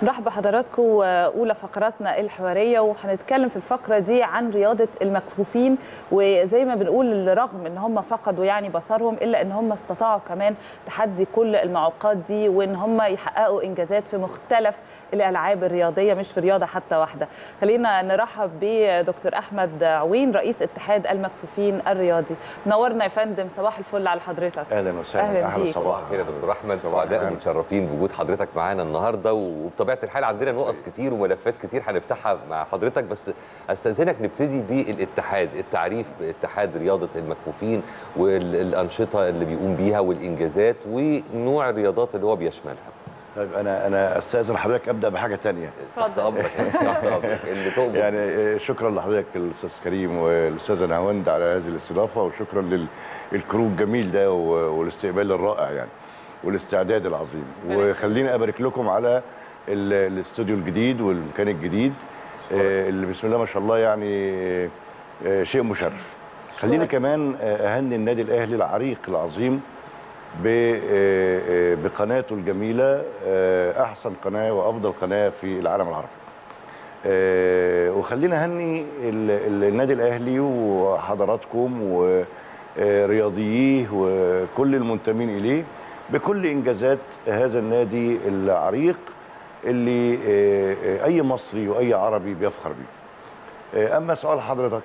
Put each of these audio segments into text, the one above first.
نرحب بحضراتكم واولى فقراتنا الحواريه وهنتكلم في الفقره دي عن رياضه المكفوفين وزي ما بنقول رغم ان هم فقدوا يعني بصرهم الا ان هم استطاعوا كمان تحدي كل المعوقات دي وان هم يحققوا انجازات في مختلف الالعاب الرياضيه مش في رياضه حتى واحده خلينا نرحب بدكتور احمد عوين رئيس اتحاد المكفوفين الرياضي نورنا يا فندم صباح الفل على حضرتك اهلا وسهلا اهلا بيك. صباح خير يا دكتور احمد صباح سعداء الخير. ومتشرفين بوجود حضرتك معانا النهارده وبطبيعه الحال عندنا نقط كتير وملفات كتير هنفتحها مع حضرتك بس استاذنك نبتدي بالاتحاد التعريف باتحاد رياضه المكفوفين والانشطه اللي بيقوم بيها والانجازات ونوع الرياضات اللي هو بيشملها طيب انا انا استاذن حضرتك ابدا بحاجه تانية تحت امرك تحت امرك اللي تؤمر يعني آه، شكرا لحضرتك الاستاذ كريم والاستاذه نهاوند على هذه الاستضافه وشكرا للكرو الجميل ده و- والاستقبال الرائع يعني والاستعداد العظيم وخليني ابارك لكم على ال- الاستوديو الجديد والمكان الجديد آه، اللي بسم الله ما شاء الله يعني آه، شيء مشرف خليني كمان آه، اهني النادي الاهلي العريق العظيم ب- آه، آه، بقناته الجميله آه، احسن قناه وافضل قناه في العالم العربي آه، وخلينا هني ال- ال- النادي الاهلي وحضراتكم ورياضييه وكل المنتمين اليه بكل انجازات هذا النادي العريق اللي آه، آه، اي مصري واي عربي بيفخر بيه آه، اما سؤال حضرتك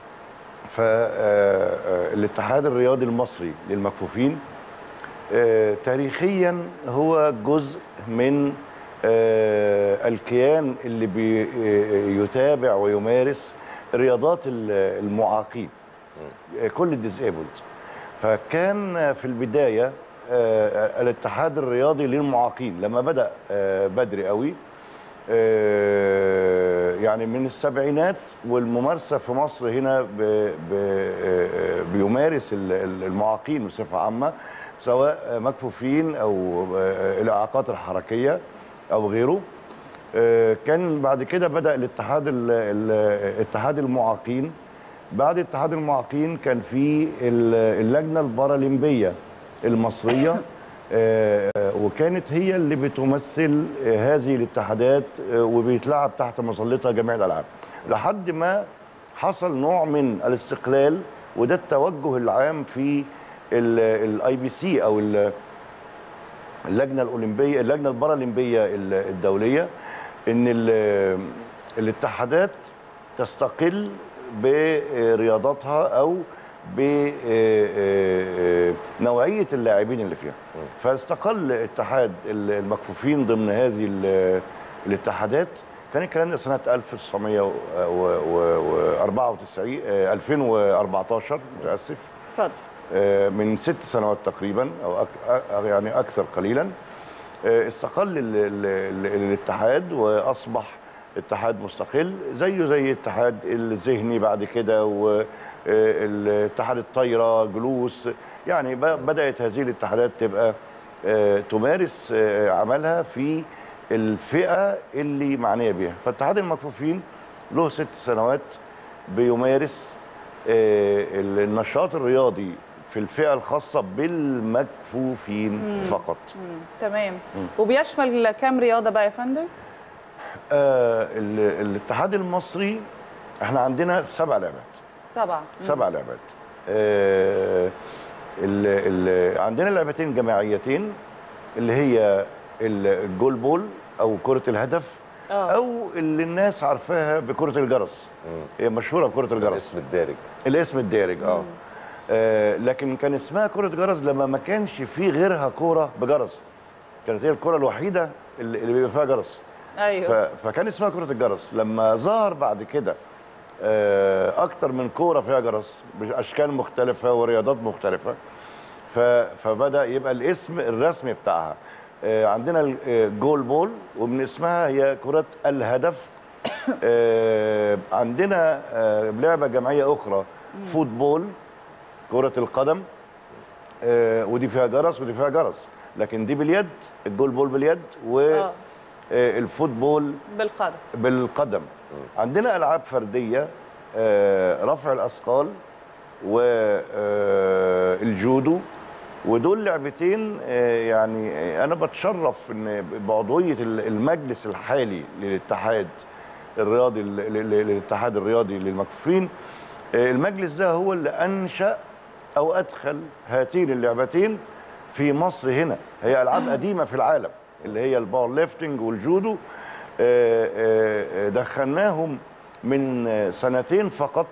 فالاتحاد الرياضي المصري للمكفوفين آه، تاريخيا هو جزء من آه، الكيان اللي بيتابع ويمارس رياضات ال- المعاقين آه، كل الديزيبلد فكان في البدايه آه، الاتحاد الرياضي للمعاقين لما بدا آه، بدري قوي آه، يعني من السبعينات والممارسه في مصر هنا ب ب آه، بيمارس ال- ال- المعاقين بصفه عامه سواء مكفوفين او آه، الاعاقات الحركيه او غيره آه، كان بعد كده بدا الاتحاد ال- ال- اتحاد المعاقين بعد اتحاد المعاقين كان في ال- اللجنه البارالمبيه المصريه آه، آه، وكانت هي اللي بتمثل آه، هذه الاتحادات آه، وبيتلعب تحت مظلتها جميع الالعاب لحد ما حصل نوع من الاستقلال وده التوجه العام في الاي بي سي او ال- اللجنه الاولمبيه اللجنه البارالمبيه ال- الدوليه ان ال- الاتحادات تستقل برياضاتها او بنوعيه اللاعبين اللي فيها فاستقل اتحاد المكفوفين ضمن هذه ال- الاتحادات كان الكلام ده سنه 1994 آه، 2014 متاسف اتفضل آه، من ست سنوات تقريبا او أك أ- يعني اكثر قليلا آه، استقل ال ال ال الاتحاد واصبح اتحاد مستقل زيه زي الاتحاد الذهني بعد كده والاتحاد الطايره جلوس يعني ب- بدات هذه الاتحادات تبقى آه، تمارس آه، عملها في الفئه اللي معنيه بها فاتحاد المكفوفين له ست سنوات بيمارس آه، النشاط الرياضي في الفئه الخاصه بالمكفوفين فقط مم. تمام وبيشمل كام رياضه بقى يا فندم آه ال- الاتحاد المصري احنا عندنا سبع لعبات سبعه سبع لعبات آه ال ال عندنا لعبتين جماعيتين اللي هي ال- الجول بول او كره الهدف آه. او اللي الناس عارفاها بكره الجرس هي مشهوره بكره الجرس الاسم الدارج الاسم الدارج اه آه، لكن كان اسمها كرة جرس لما ما كانش في غيرها كورة بجرس كانت هي الكرة الوحيدة اللي اللي بيبقى فيها جرس ايوه ف- فكان اسمها كرة الجرس لما ظهر بعد كده آه، أكتر من كورة فيها جرس بأشكال مختلفة ورياضات مختلفة ف- فبدأ يبقى الاسم الرسمي بتاعها آه، عندنا ال- آه، جول بول ومن اسمها هي كرة الهدف آه، عندنا آه، لعبة جماعية أخرى فوتبول كرة القدم آه، ودي فيها جرس ودي فيها جرس لكن دي باليد الجول بول باليد آه. والفوتبول بالقدم بالقدم عندنا العاب فرديه آه، رفع الاثقال والجودو ودول لعبتين آه، يعني آه، انا بتشرف ان بعضويه ال- المجلس الحالي للاتحاد الرياضي ال- ال- ال- للاتحاد الرياضي للمكفوفين آه، المجلس ده هو اللي انشا او ادخل هاتين اللعبتين في مصر هنا هي العاب قديمه في العالم اللي هي الباور ليفتنج والجودو آه، آه، آه، دخلناهم من آه، سنتين فقط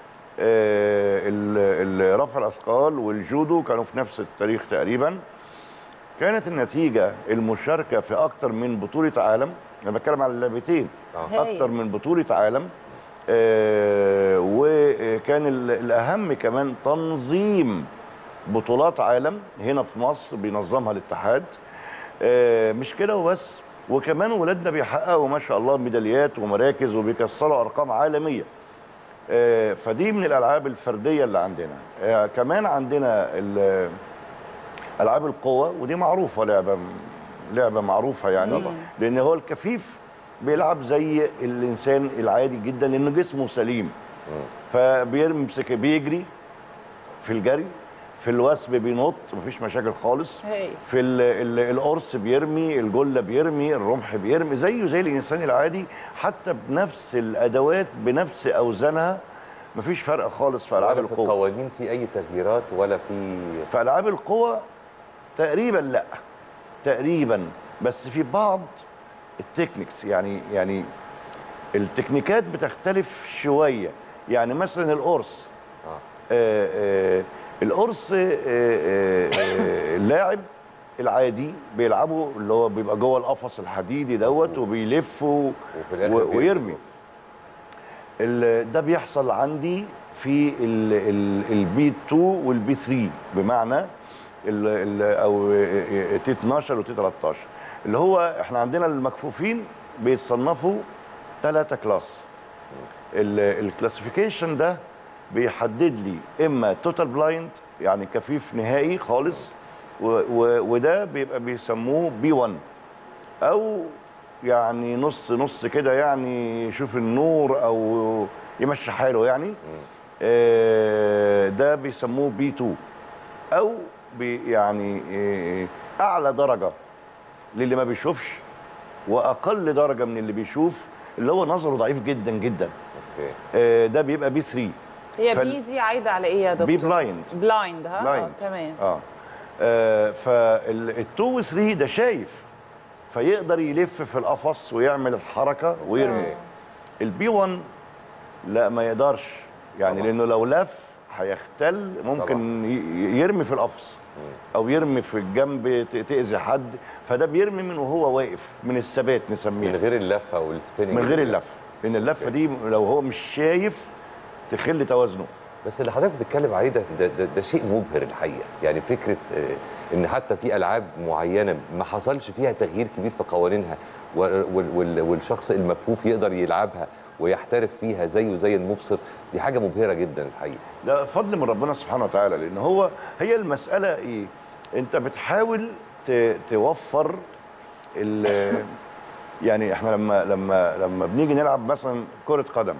آه، ال- ال- رفع الاثقال والجودو كانوا في نفس التاريخ تقريبا كانت النتيجه المشاركه في اكتر من بطوله عالم انا بتكلم على اللعبتين آه. هايل. اكتر من بطوله عالم آه، وكان ال- الاهم كمان تنظيم بطولات عالم هنا في مصر بينظمها الاتحاد آه، مش كده وبس وكمان ولادنا بيحققوا ما شاء الله ميداليات ومراكز وبيكسروا ارقام عالميه آه، فدي من الالعاب الفرديه اللي عندنا آه، كمان عندنا ال- العاب القوه ودي معروفه لعبه لعبه معروفه يعني طبعا. لان هو الكفيف بيلعب زي الانسان العادي جدا لانه جسمه سليم فبيمسك بيجري في الجري في الوثب بينط مفيش مشاكل خالص هايل. في ال ال القرص بيرمي الجله بيرمي الرمح بيرمي زيه زي الانسان العادي حتى بنفس الادوات بنفس اوزانها مفيش فرق خالص في العاب ولا في القوه القوانين في اي تغييرات ولا في في العاب القوى تقريبا لا تقريبا بس في بعض التكنيكس يعني يعني التكنيكات بتختلف شويه يعني مثلا القرص آه. آه آه القرص آه آه آه اللاعب العادي بيلعبه اللي هو بيبقى جوه القفص الحديدي دوت وبيلف و- وفي الاخر و- ويرمي ال- ده بيحصل عندي في البي 2 والبي 3 بمعنى ال ال او تي 12 وتي 13 اللي هو احنا عندنا المكفوفين بيتصنفوا ثلاثة كلاس الكلاسيفيكيشن ده بيحدد لي اما توتال بلايند يعني كفيف نهائي خالص و و وده بيبقى بيسموه بي 1 او يعني نص نص كده يعني يشوف النور او يمشي حاله يعني آه، ده بيسموه بي 2 او بي يعني آه، اعلى درجه للي ما بيشوفش واقل درجه من اللي بيشوف اللي هو نظره ضعيف جدا جدا اوكي آه، ده بيبقى بي 3 هي فال- بي دي عايده على ايه يا دكتور بي بلايند بلايند ها بلايند آه، تمام اه, آه فال2 و 3 ده شايف فيقدر يلف في القفص ويعمل الحركه ويرمي أوكي. البي 1 لا ما يقدرش يعني طبعا. لانه لو لف هيختل ممكن ي- يرمي في القفص او يرمي في الجنب ت- تاذي حد فده بيرمي من وهو واقف من الثبات من نسميها غير اللفه والسبيننج من غير اللف لان اللفه دي لو هو مش شايف تخل توازنه بس اللي حضرتك بتتكلم عليه ده ده, ده, ده شيء مبهر الحقيقه يعني فكره آه، ان حتى في العاب معينه ما حصلش فيها تغيير كبير في قوانينها وال- وال- وال- والشخص المكفوف يقدر يلعبها ويحترف فيها زيه زي المبصر دي حاجه مبهره جدا الحقيقه ده فضل من ربنا سبحانه وتعالى لان هو هي المساله ايه انت بتحاول ت- توفر ال- يعني احنا لما لما لما بنيجي نلعب مثلا كره قدم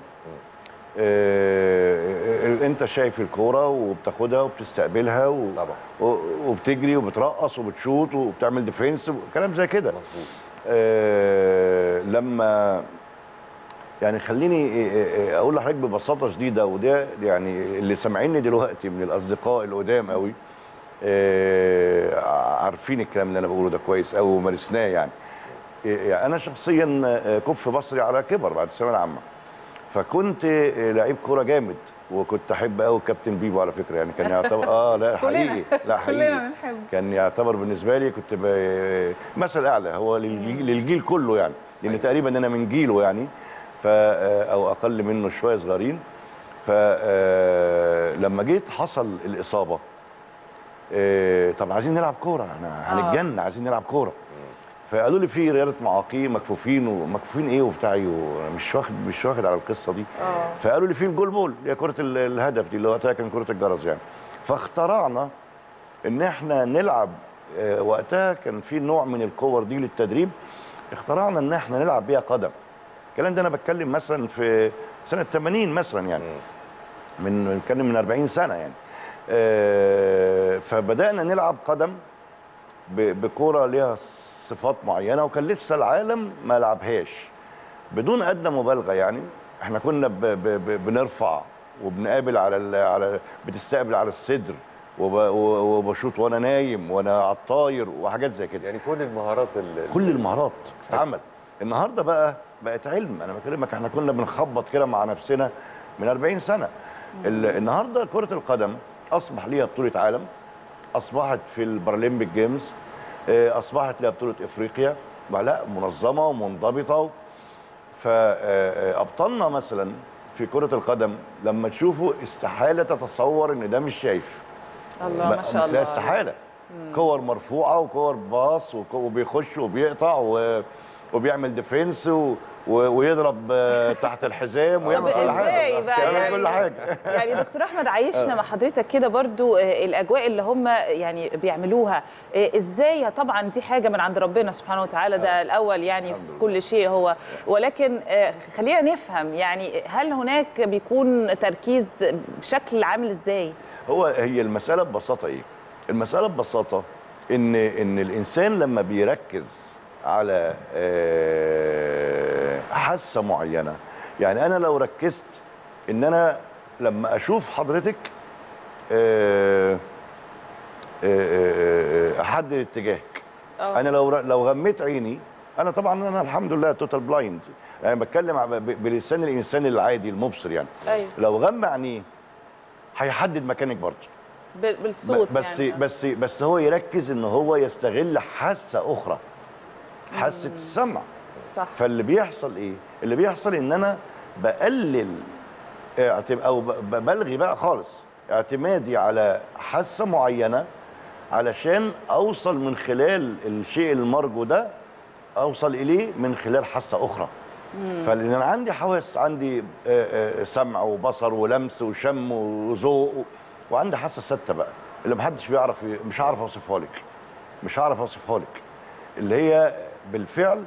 اه انت شايف الكوره وبتاخدها وبتستقبلها و طبعا. و- وبتجري وبترقص وبتشوط وبتعمل ديفenس وكلام زي كده مظبوط آه، لما يعني خليني آه، آه، اقول لحضرتك ببساطه شديده وده يعني اللي سامعيني دلوقتي من الاصدقاء القدام قوي آه، عارفين الكلام اللي انا بقوله ده كويس قوي ومارسناه يعني آه، يعني انا شخصيا آه، كف بصري على كبر بعد الثانويه العامه فكنت آه، لعيب كوره جامد وكنت احب قوي كابتن بيبو على فكره يعني كان يعتبر اه لا حقيقي لا حقيقي كلنا بنحبه. كان يعتبر بالنسبه لي كنت ب- مثل اعلى هو للجيل, للجيل كله يعني لان أيوة. تقريبا انا من جيله يعني ف او اقل منه شويه صغيرين فلما جيت حصل الاصابه آه، طب عايزين نلعب كوره احنا هنتجن عايزين نلعب كوره فقالوا لي في رياضه معاقين مكفوفين ومكفوفين ايه وبتاع ايه ومش واخد مش واخد على القصه دي اه فقالوا لي في الجول بول هي كره ال- الهدف دي اللي وقتها كان كره الجرس يعني فاخترعنا ان احنا نلعب آه، وقتها كان في نوع من الكور دي للتدريب اخترعنا ان احنا نلعب بيها قدم الكلام ده انا بتكلم مثلا في سنه 80 مثلا يعني من بنتكلم من 40 سنه يعني آه، فبدانا نلعب قدم ب- بكوره ليها صفات معينه وكان لسه العالم ما لعبهاش بدون ادنى مبالغه يعني احنا كنا ب ب ب بنرفع وبنقابل على ال على بتستقبل على الصدر وب و- وبشوط وانا نايم وانا على الطاير وحاجات زي كده يعني كل المهارات ال- كل المهارات اتعمل النهارده بقى بقت علم انا بكلمك احنا كنا بنخبط كده مع نفسنا من 40 سنه ال- النهارده كره القدم اصبح ليها بطوله عالم اصبحت في البارالمبيك جيمز آه، اصبحت لها بطوله افريقيا بقى لا منظمه ومنضبطه فابطالنا مثلا في كره القدم لما تشوفوا استحاله تتصور ان ده مش شايف الله ما شاء الله لا استحاله كور مرفوعه وكور باص وك- وبيخش وبيقطع و... وبيعمل ديفنس و... و... ويضرب آه، تحت الحزام ويعمل كل حاجه ازاي بقى يعمل يعني كل حاجه يعني دكتور احمد عايشنا مع حضرتك كده برضو آه، الاجواء اللي هم يعني بيعملوها آه، ازاي طبعا دي حاجه من عند ربنا سبحانه وتعالى ده الاول يعني في الحمد لله. كل شيء هو ولكن آه، خلينا نفهم يعني هل هناك بيكون تركيز بشكل عامل ازاي هو هي المساله ببساطه ايه المساله ببساطه ان ان الانسان لما بيركز على آه، حاسه معينه يعني انا لو ركزت ان انا لما اشوف حضرتك آه، آه، آه، احدد اتجاهك آه. انا لو لو غميت عيني انا طبعا انا الحمد لله توتال بلايند يعني بتكلم ع- ب- بلسان الانسان العادي المبصر يعني أيوة. لو غمى عينيه هيحدد مكانك برضه بال- بالصوت بس يعني بس بس هو يركز ان هو يستغل حاسه اخرى حاسه السمع صح فاللي بيحصل ايه اللي بيحصل ان انا بقلل اعتم- او ب- ب- بلغي بقى خالص اعتمادي على حاسه معينه علشان اوصل من خلال الشيء المرجو ده اوصل اليه من خلال حاسه اخرى فلان انا عندي حواس عندي آه، آه، سمع وبصر ولمس وشم وذوق و- وعندي حاسه سته بقى اللي محدش بيعرف ي- مش هعرف اوصفها لك مش هعرف اوصفها لك اللي هي بالفعل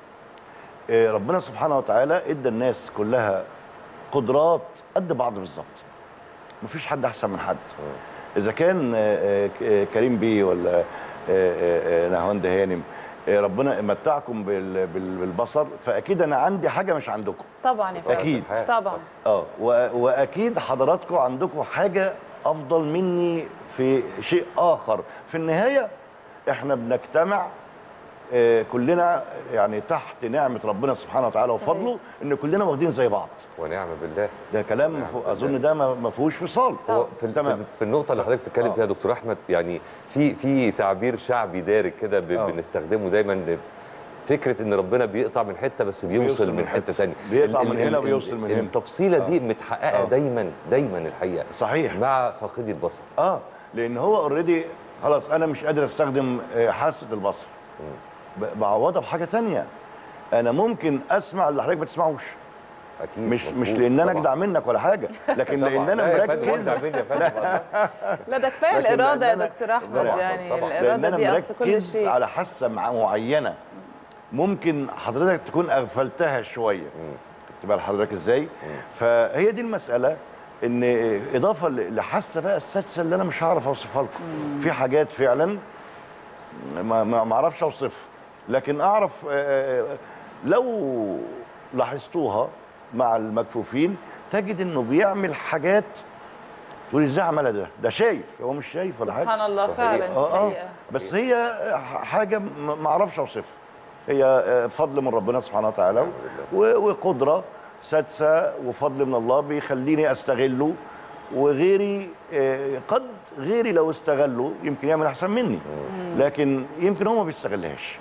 آه، ربنا سبحانه وتعالى ادى الناس كلها قدرات قد بعض بالظبط مفيش حد احسن من حد اذا كان آه، آه، ك- آه، كريم بيه ولا آه، آه، آه، نهاوند هانم آه، ربنا متعكم بال- بال- بالبصر فاكيد انا عندي حاجه مش عندكم طبعا يا فندم. أكيد. طبعا اه و- واكيد حضراتكم عندكم حاجه افضل مني في شيء اخر في النهايه احنا بنجتمع آه، كلنا يعني تحت نعمه ربنا سبحانه وتعالى وفضله ان كلنا واخدين زي بعض ونعم بالله ده كلام نعم، مفهو- بالله. اظن ده ما ما فيهوش فصال هو في, تمام. في, في النقطة اللي حضرتك بتتكلم آه. فيها يا دكتور أحمد يعني في في تعبير شعبي دارج كده ب- آه. بنستخدمه دايما فكرة إن ربنا بيقطع من حتة بس بيوصل, بيوصل من من حتة حتة. تانية بيقطع ال- من ال- هنا ال- وبيوصل من هنا. التفصيلة دي متحققة آه. دايما دايما الحقيقة صحيح. مع فاقدي البصر اه لان هو اوريدي خلاص انا مش قادر استخدم آه، حاسه البصر ب- بعوضها بحاجه تانية انا ممكن اسمع اللي حضرتك ما تسمعوش أكيد مش مش مظبوط. لان انا طبعاً. اجدع منك ولا حاجه لكن طبعاً. لان انا لا يا فندم، مركز وأجدع مني يا فندم والله. لا ده كفايه لكن الاراده يا لأن أنا- دكتور احمد طبعاً، يعني طبعاً. لان الاراده انا دي اصل كل مركز شيء على حاسه مع- معينه ممكن حضرتك تكون اغفلتها شويه خدت بال حضرتك ازاي فهي دي المساله ان اضافه ل- لحاسه بقى السادسه اللي انا مش هعرف اوصفها لكم في حاجات فعلا ما ما ما اعرفش اوصفها لكن اعرف آه، آه، لو لاحظتوها مع المكفوفين تجد انه بيعمل حاجات تقول ازاي عملها ده ده شايف هو مش شايف ولا حاجه سبحان الله صحيح. فعلا اه اه حقيقة. بس هي ح- حاجه م- ما اعرفش اوصفها هي آه، فضل من ربنا سبحانه وتعالى و- وقدره سادسه وفضل من الله بيخليني استغله وغيري آه، قد غيري لو استغله يمكن يعمل احسن مني لكن يمكن هو ما بيستغلهاش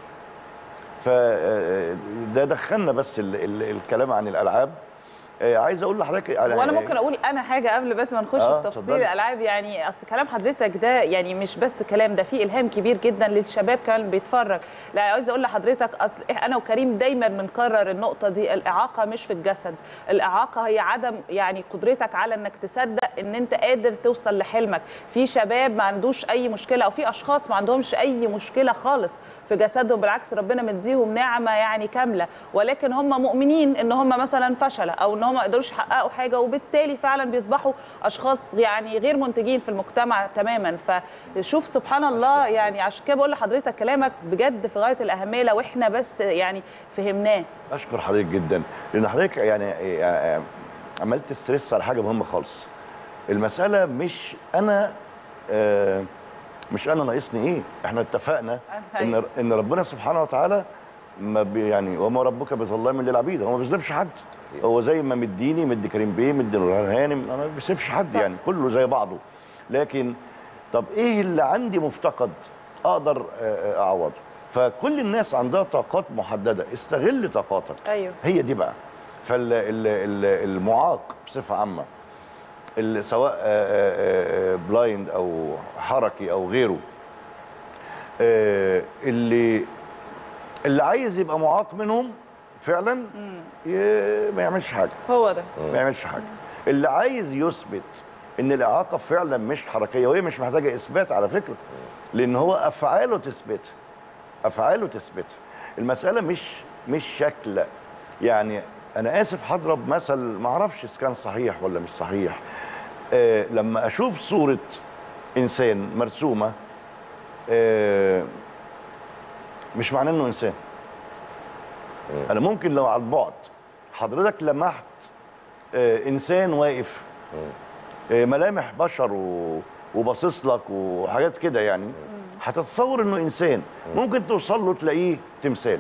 فده دخلنا بس ال ال الكلام عن الالعاب آه، عايز اقول لحضرتك على وانا ممكن اقول انا حاجه قبل بس ما نخش آه، في تفصيل اتفضلي. الالعاب يعني اصل كلام حضرتك ده يعني مش بس كلام ده فيه الهام كبير جدا للشباب كمان بيتفرج لا عايز اقول لحضرتك اصل إح- انا وكريم دايما بنكرر النقطه دي الاعاقه مش في الجسد الاعاقه هي عدم يعني قدرتك على انك تصدق ان انت قادر توصل لحلمك في شباب ما عندوش اي مشكله او في اشخاص ما عندهمش اي مشكله خالص في جسدهم بالعكس ربنا مديهم نعمه يعني كامله ولكن هم مؤمنين ان هم مثلا فشله او ان هم ما قدروش يحققوا حاجه وبالتالي فعلا بيصبحوا اشخاص يعني غير منتجين في المجتمع تماما فشوف سبحان الله يعني عشان كده بقول لحضرتك كلامك بجد في غايه الاهميه لو احنا بس يعني فهمناه اشكر حضرتك جدا لان حضرتك يعني يعني عملت ستريس على حاجه مهمه خالص المساله مش انا آه، مش انا ناقصني ايه احنا اتفقنا ان أيوة. ان ربنا سبحانه وتعالى ما بي يعني وما ربك بظلام للعبيد هو ما بيظلمش حد هو زي ما مديني مدي كريم بيه مدي نورهان هانم ما بيسيبش حد صح. يعني كله زي بعضه لكن طب ايه اللي عندي مفتقد اقدر آه، آه، اعوضه فكل الناس عندها طاقات محدده استغل طاقاتك ايوه هي دي بقى فالمعاق بصفه عامه اللي سواء آه، آه، آه، بلايند او حركي او غيره آه، اللي اللي عايز يبقى معاق منهم فعلا ي- ما يعملش حاجه هو ده ما يعملش حاجه اللي عايز يثبت ان الاعاقه فعلا مش حركيه وهي مش محتاجه اثبات على فكره لان هو افعاله تثبتها افعاله تثبتها المساله مش مش شكل يعني انا اسف هضرب مثل ما اعرفش اذا كان صحيح ولا مش صحيح آه لما اشوف صوره انسان مرسومه آه مش معناه انه انسان انا ممكن لو على البعد حضرتك لمحت آه، انسان واقف آه، ملامح بشر و- وباصص لك وحاجات كده يعني هتتصور انه انسان ممكن توصل له تلاقيه تمثال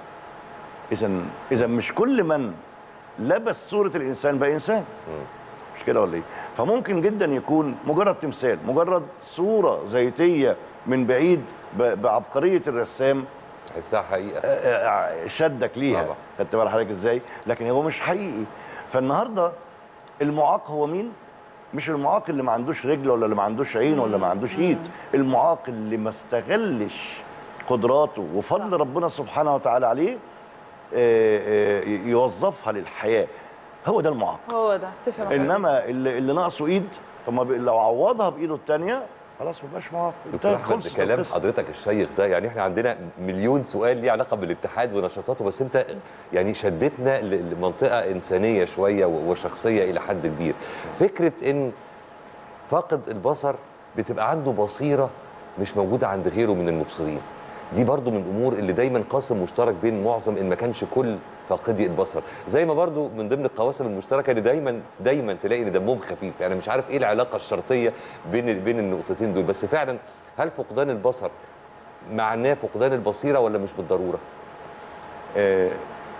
اذا اذا مش كل من لبس صوره الانسان بقى انسان مش كده ولا ايه فممكن جدا يكون مجرد تمثال مجرد صوره زيتيه من بعيد ب- بعبقريه الرسام تحسها حقيقه آه، شدك ليها طبعا. خدت بال حضرتك ازاي لكن هو مش حقيقي فالنهارده المعاق هو مين مش المعاق اللي ما عندوش رجل ولا اللي ما عندوش عين ولا ما عندوش ايد المعاق اللي ما استغلش قدراته وفضل ربنا سبحانه وتعالى عليه آه، آه، يوظفها للحياه هو ده المعاق هو ده اتفق معاك. انما اللي, اللي ناقصه ايد طب ما بي- لو عوضها بايده الثانيه خلاص ما بقاش معاق دكتور انتهت احمد خلصت كلام القصة. حضرتك الشيق ده يعني احنا عندنا مليون سؤال ليه علاقه بالاتحاد ونشاطاته بس انت يعني شدتنا ل- لمنطقه انسانيه شويه و- وشخصيه الى حد كبير فكره ان فاقد البصر بتبقى عنده بصيره مش موجوده عند غيره من المبصرين دي برضو من الامور اللي دايما قاسم مشترك بين معظم ان ما كانش كل فاقدي البصر زي ما برضو من ضمن القواسم المشتركه اللي دايما دايما تلاقي ان دمهم خفيف يعني مش عارف ايه العلاقه الشرطيه بين بين النقطتين دول بس فعلا هل فقدان البصر معناه فقدان البصيره ولا مش بالضروره آه،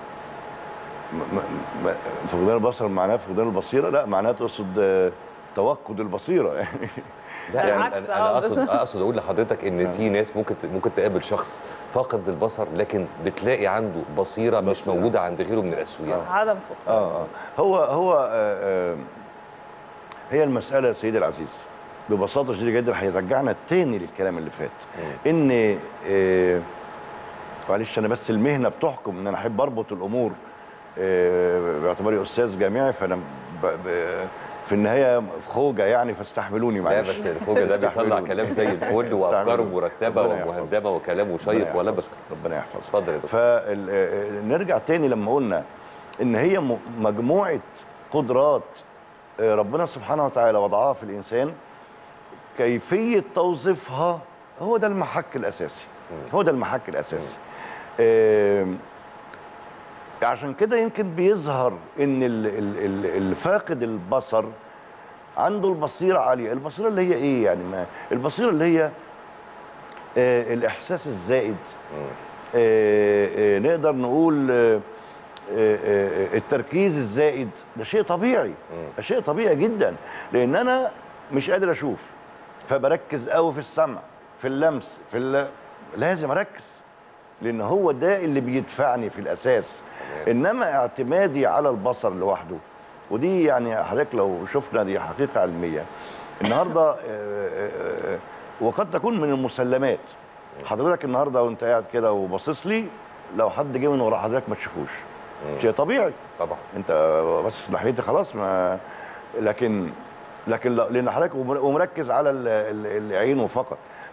م- م- م- فقدان البصر معناه فقدان البصيره لا معناه تقصد آه، توقد البصيره يعني لا يعني بالعكس، انا آه، انا بس- اقصد اقصد اقول لحضرتك ان في ناس ممكن ممكن تقابل شخص فاقد البصر لكن بتلاقي عنده بصيره مش بصيرة. موجوده عند غيره من الاسوياء عدم فقدان اه اه هو هو آه آه هي المساله يا سيدي العزيز ببساطه شديده جدا هيرجعنا تاني للكلام اللي فات ان آه معلش انا بس المهنه بتحكم ان انا احب اربط الامور آه باعتباري استاذ جامعي فانا ب ب في النهايه خوجه يعني فاستحملوني لا معلش بس الخوجه ده بيطلع استحملوني. كلام زي الفل وافكاره استحملوني. مرتبه ربنا يحفظك. ومهذبه وكلامه ربنا شيق ولبق يحفظك. ربنا يحفظك اتفضل يا دكتور فنرجع تاني لما قلنا ان هي م- مجموعه قدرات آه، ربنا سبحانه وتعالى وضعها في الانسان كيفيه توظيفها هو ده المحك الاساسي هو ده المحك الاساسي آم، عشان كده يمكن بيظهر ان ال- ال- ال- الفاقد البصر عنده البصيره عاليه البصيره اللي هي ايه يعني ما البصيره اللي هي آه، الاحساس الزائد آه، آه، نقدر نقول آه، آه، آه، التركيز الزائد ده شيء طبيعي ده شيء طبيعي جدا لان انا مش قادر اشوف فبركز قوي في السمع في اللمس في الل... لازم اركز لان هو ده اللي بيدفعني في الاساس تمام. انما اعتمادي على البصر لوحده ودي يعني حضرتك لو شفنا دي حقيقه علميه النهارده آه، آه، آه، وقد تكون من المسلمات حضرتك النهارده وانت قاعد كده وباصص لي لو حد جه من ورا حضرتك ما تشوفوش شيء طبيعي طبعا انت بس ناحيتي خلاص ما لكن لكن لا- لان حضرتك ومر- ومركز على ال- ال- العين فقط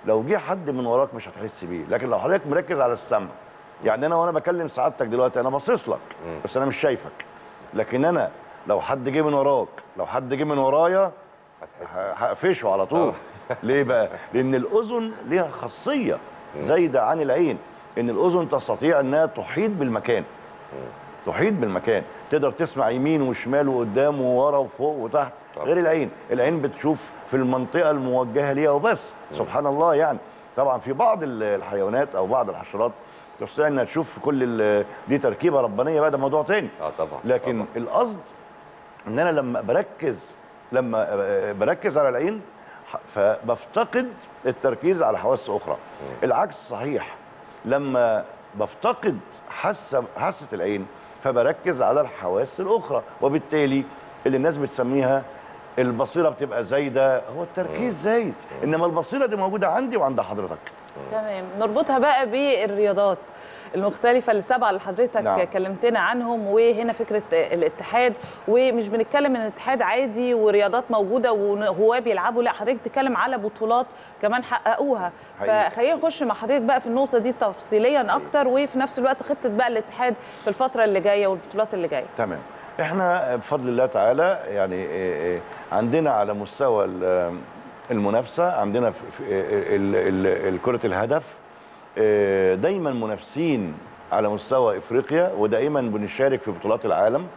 لو جه حد من وراك مش هتحس بيه لكن لو حضرتك مركز على السمع يعني انا وانا بكلم سعادتك دلوقتي انا باصص لك بس انا مش شايفك لكن انا لو حد جه من وراك لو حد جه من ورايا هتحس ه- هقفشه على طول ليه بقى لان الاذن ليها خاصيه زايده عن العين ان الاذن تستطيع انها تحيط بالمكان تحيط بالمكان تقدر تسمع يمين وشمال وقدام وورا وفوق وتحت طبعا. غير العين العين بتشوف في المنطقه الموجهه ليها وبس سبحان الله يعني طبعا في بعض ال- الحيوانات او بعض الحشرات تستطيع انها تشوف في كل ال- دي تركيبه ربانيه بقى ده موضوع تاني اه طبعا لكن طبعا. القصد ان انا لما بركز لما بركز على العين ح- فبفتقد التركيز على حواس اخرى العكس صحيح لما بفتقد حاسه حاسه العين فبركز على الحواس الاخرى وبالتالي اللي الناس بتسميها البصيره بتبقى زايده هو التركيز زايد انما البصيره دي موجوده عندي وعند حضرتك تمام نربطها بقى بالرياضات المختلفة السبعة اللي حضرتك نعم. كلمتنا عنهم وهنا فكرة الاتحاد ومش بنتكلم ان الاتحاد عادي ورياضات موجودة وهواة بيلعبوا لا حضرتك بتتكلم على بطولات كمان حققوها حقيقي. فخلينا نخش مع حضرتك بقى في النقطة دي تفصيليا أكتر وفي نفس الوقت خطة بقى الاتحاد في الفترة اللي جاية والبطولات اللي جاية تمام احنا بفضل الله تعالى يعني إيه إيه عندنا على مستوى ال- المنافسه عندنا في في ال- ال- ال- كره الهدف إيه، دايما منافسين على مستوى افريقيا ودائما بنشارك في بطولات العالم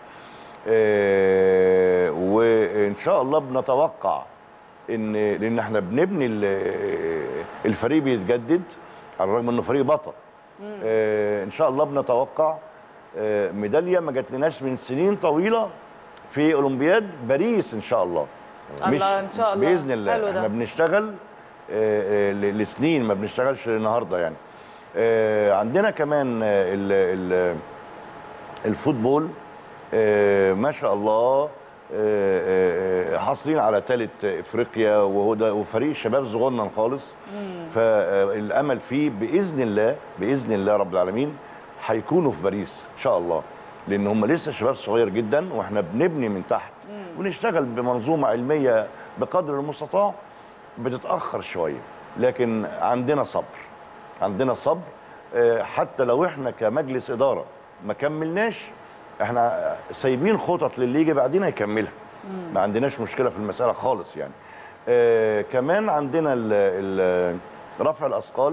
إيه، وان شاء الله بنتوقع ان لان احنا بنبني ال- الفريق بيتجدد على الرغم انه فريق بطل آه، ان شاء الله بنتوقع آه، ميداليه ما جاتلناش من سنين طويله في اولمبياد باريس ان شاء الله الله، إن شاء الله. باذن الله حلو ده. احنا بنشتغل آه، آه، ل- لسنين ما بنشتغلش النهارده يعني آه، عندنا كمان آه، ال- ال- الفوتبول آه، ما شاء الله آه، آه، آه، حاصلين على ثالث افريقيا وهو ده وفريق شباب صغنن خالص فالامل فيه باذن الله باذن الله رب العالمين هيكونوا في باريس ان شاء الله لان هم لسه شباب صغير جدا واحنا بنبني من تحت ونشتغل بمنظومه علميه بقدر المستطاع بتتاخر شويه لكن عندنا صبر عندنا صبر آه، حتى لو احنا كمجلس اداره ما كملناش احنا سايبين خطط للي يجي بعدين يكملها ما عندناش مشكله في المساله خالص يعني آه كمان عندنا ال ال رفع الاثقال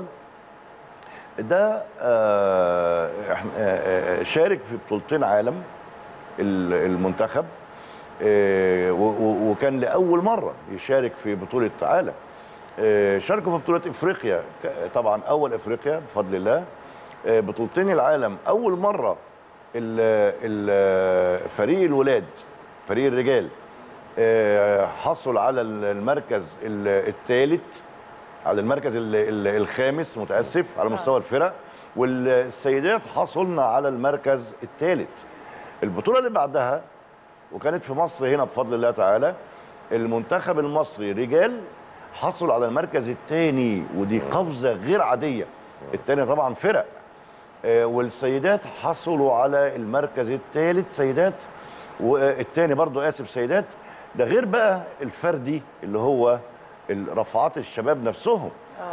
ده آه احنا آه آه، شارك في بطولتين عالم ال- المنتخب آه، و- و- وكان لاول مره يشارك في بطوله عالم آه، شاركوا في بطوله افريقيا ك- طبعا اول افريقيا بفضل الله آه، بطولتين العالم اول مره ال- ال- فريق الولاد فريق الرجال آه، حصل على المركز الثالث على المركز ال- ال- الخامس متاسف على مستوى الفرق والسيدات حصلنا على المركز الثالث البطوله اللي بعدها وكانت في مصر هنا بفضل الله تعالى المنتخب المصري رجال حصل على المركز الثاني ودي قفزه غير عاديه الثاني طبعا فرق آه، والسيدات حصلوا على المركز الثالث سيدات والثاني برضو اسف سيدات ده غير بقى الفردي اللي هو رفعات الشباب نفسهم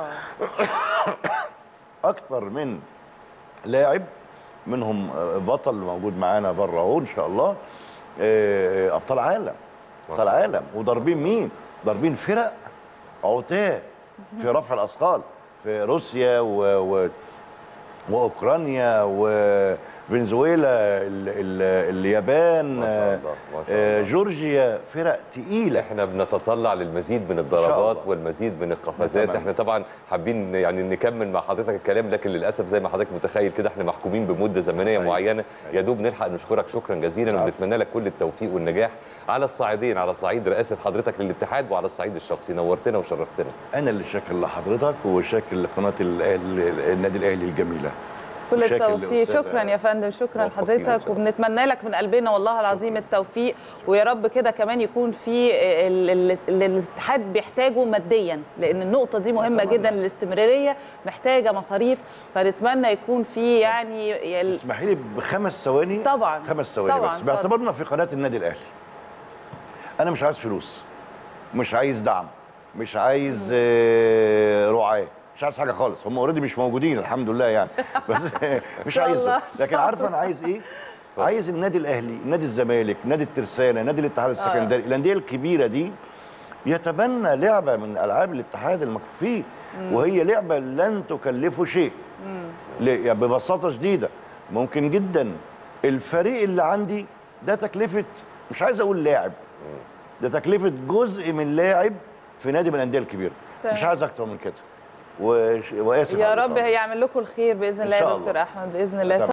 اكتر من لاعب منهم آه، بطل موجود معانا بره اهو ان شاء الله آه، ابطال عالم ابطال عالم وضاربين مين ضاربين فرق عتاه في رفع الاثقال في روسيا و... و... واوكرانيا وفنزويلا ال... ال... اليابان ما شاء الله، ما شاء آه، الله. جورجيا فرق تقيله احنا بنتطلع للمزيد من شاء الضربات الله. والمزيد من القفزات نتمنى. احنا طبعا حابين يعني نكمل مع حضرتك الكلام لكن للاسف زي ما حضرتك متخيل كده احنا محكومين بمده زمنيه أيوة. معينه يا دوب نلحق نشكرك شكرا جزيلا العفو. وبنتمنى لك كل التوفيق والنجاح على الصعيدين على صعيد رئاسه حضرتك للاتحاد وعلى الصعيد الشخصي نورتنا وشرفتنا انا اللي شاكر لحضرتك وشاكر لقناه ال- ال- النادي الاهلي الجميله كل وشاكر التوفيق لأستاذة شكرا يا فندم شكرا موفق فينا إن لحضرتك شاء الله. وبنتمنى لك من قلبنا والله العظيم التوفيق ويا رب كده كمان يكون في ال- ال- اللي الاتحاد بيحتاجه ماديا لان النقطه دي مهمه أتمنى. جدا الاستمراريه محتاجه مصاريف فنتمنى يكون في يعني ال- اسمحي لي بخمس ثواني طبعاً. خمس ثواني طبعاً، بس اتفضل. باعتبارنا في قناه النادي الاهلي انا مش عايز فلوس مش عايز دعم مش عايز آه، رعاه مش عايز حاجه خالص هم اوريدي مش موجودين الحمد لله يعني بس مش شاء عايزهم الله. لكن عارفه انا عايز ايه عايز النادي الاهلي نادي الزمالك نادي الترسانه نادي الاتحاد السكندري الانديه الكبيره دي يتبنى لعبه من العاب الاتحاد المكفوفين وهي لعبه لن تكلفه شيء ليه؟ يعني ببساطه شديده ممكن جدا الفريق اللي عندي ده تكلفه مش عايز اقول لاعب ده تكلفه جزء من لاعب في نادي من الانديه الكبيره تمام. مش عايز اكتر من كده وش- واسف يا على رب الإطالة. يعمل لكم الخير باذن إن الله شاء يا دكتور الله. احمد باذن الله